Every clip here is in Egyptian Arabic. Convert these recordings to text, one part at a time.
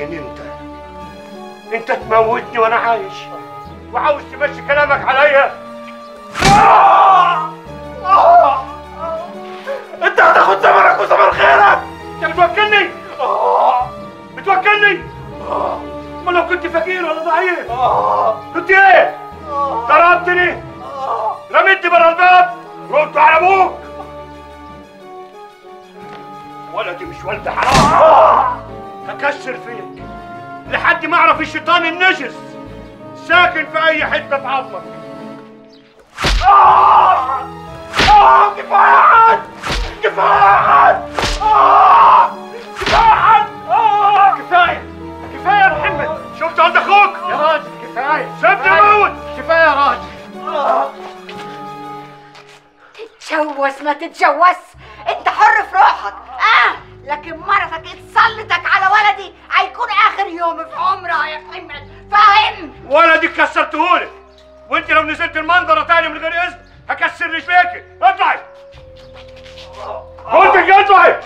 مين انت انت تموتني وانا عايش وعاوز تمشي كلامك عليا آه! آه! انت هتاخد ثمرك وثمر خيرك انت بتوكلني آه! بتوكلني آه! ما لو كنت فقير ولا ضعيف كنت ايه ضربتني رميتني برا الباب رد على ابوك ولدي مش ولد حرام هكسر فيك لحد ما اعرف الشيطان النجس ساكن في اي حته في عظمك آه! آه! كفايه عاد كفايه عاد آه! كفايه عاد آه! كفايه كفايه يا محمد شفت عند اخوك يا راجل كفايه سيبني اموت كفايه يا راجل تتجوز ما تتجوز انت حر في روحك اه لكن مرتك تصلتك على ولدي هيكون اخر يوم في عمرها يا محمد فاهم ولدي كسرتهولك وانت لو نزلت المنظره تاني من غير اذن هكسر رجليك اطلعي قلت لك اطلعي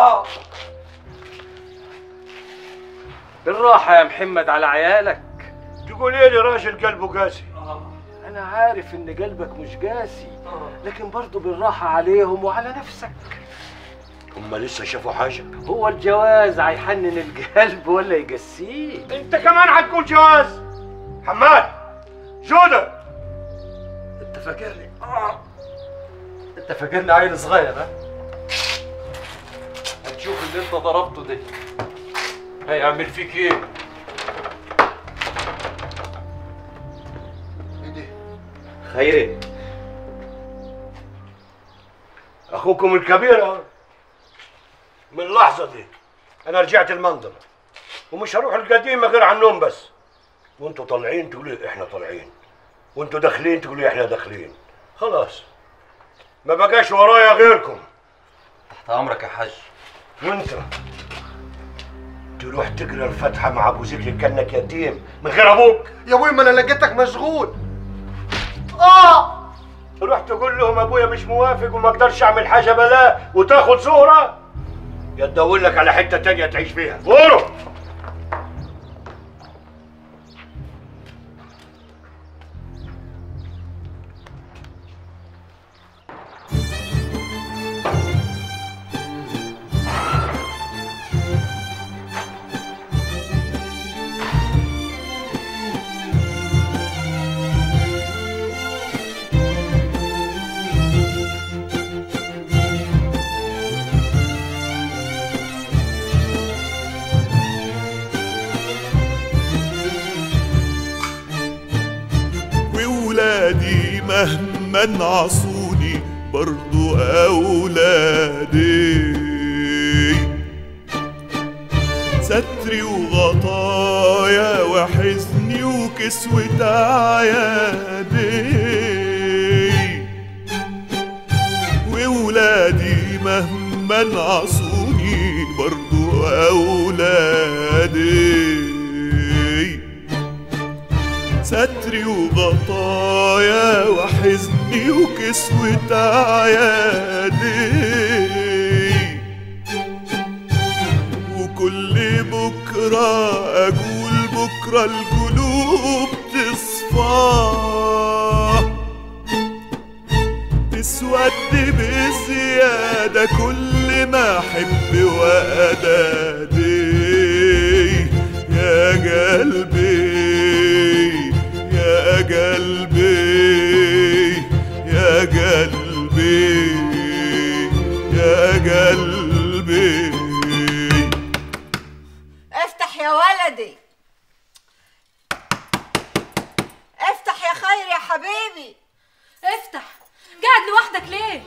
بالراحة يا محمد على عيالك تقول ايه لراجل قلبه قاسي أنا عارف إن قلبك مش قاسي لكن برضه بالراحة عليهم وعلى نفسك هم لسه شافوا حاجه هو الجواز هيحنن القلب ولا يقسيه انت كمان هتقول جواز حماد جودة انت فاكرني انت فاكرني عيل صغير ها هتشوف اللي انت ضربته ده هيعمل فيك ايه خيري اخوكم الكبير اهو. من اللحظه دي انا رجعت المنظر ومش هروح القديمه غير على النوم بس وانتوا طالعين تقولوا احنا طالعين وانتوا داخلين تقولوا احنا داخلين خلاص ما بقاش ورايا غيركم تحت امرك يا حاج وانت تروح تقرا الفاتحه مع ابو ذكر كانك يتيم من غير ابوك يا ابوي ما انا لقيتك مشغول اه تروح تقول لهم ابويا مش موافق وما اقدرش اعمل حاجه بلاه وتاخد صوره يا تدور لك على حته تانية تعيش فيها غوروا وولادي مهما نعصوني برضو أولادي ستري وغطايا وحزني وكسوة عيادي وولادي مهما نعصوني برضو أولادي ستري وغطايا وحزني وكسوة عيادي وكل بكرة أقول بكرة القلوب تصفى تسود بزيادة كل ما أحب وأدادي يا قلبي يا قلبي يا قلبي يا قلبي افتح يا ولدي افتح يا خير يا حبيبي افتح قاعد لوحدك ليه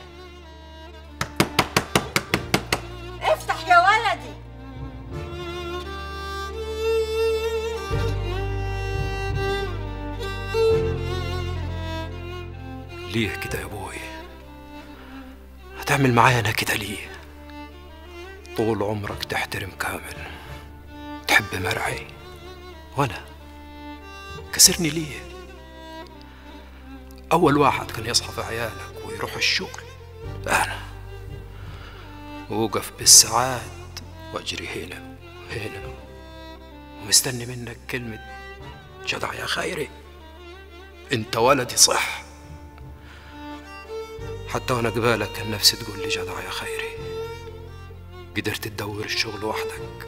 افتح يا ولدي ليه كده يا ابوي هتعمل معايا انا كده ليه طول عمرك تحترم كامل تحب مرعي وانا كسرني ليه اول واحد كان يصحى في عيالك ويروح الشغل انا ووقف بالساعات واجري هنا وهنا ومستني منك كلمة جدع يا خيري انت ولدي صح حتى وانا قبالك كان نفسي تقول لي جدع يا خيري قدرت تدور الشغل وحدك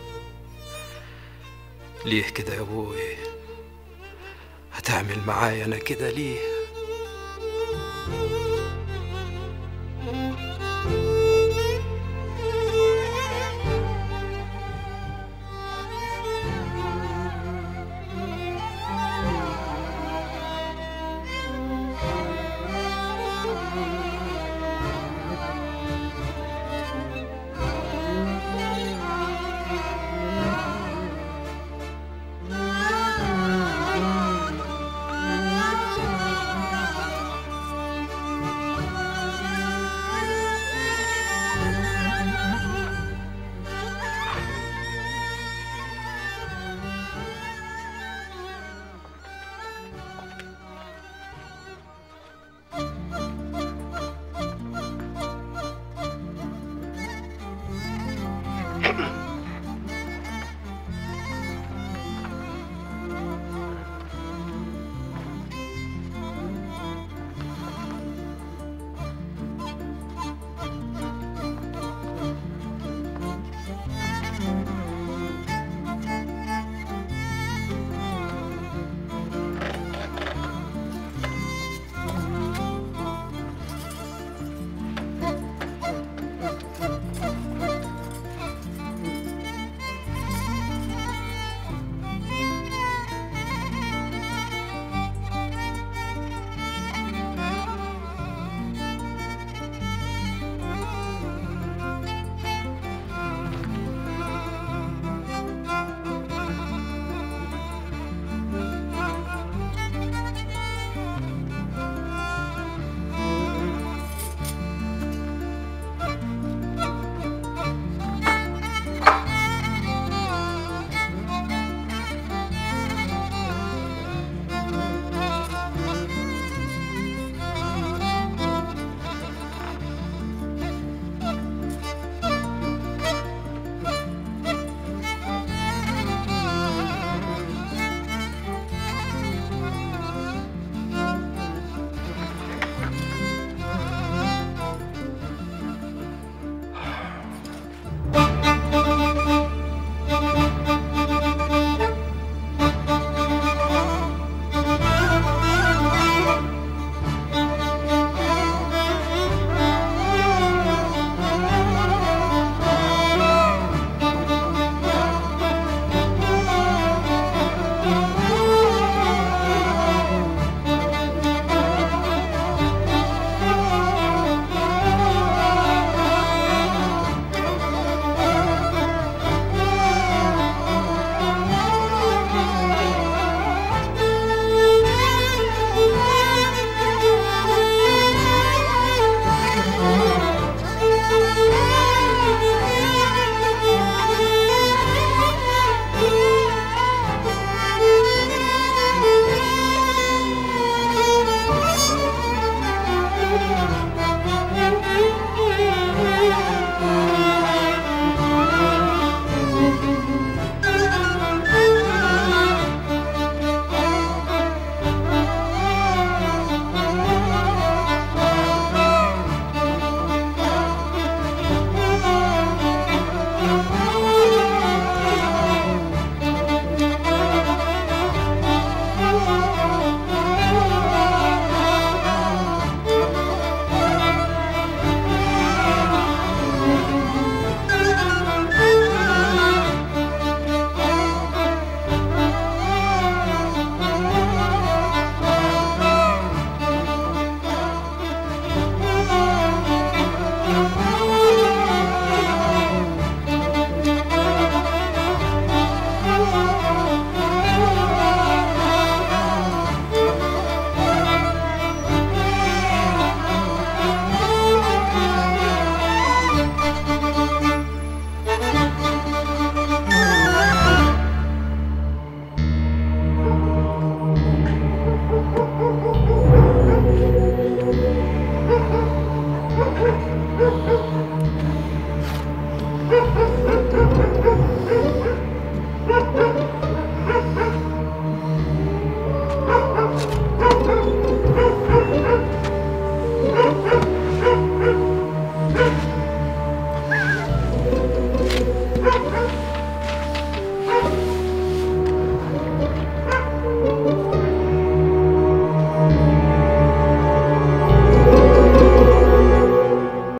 ليه كده يا ابوي هتعمل معايا انا كده ليه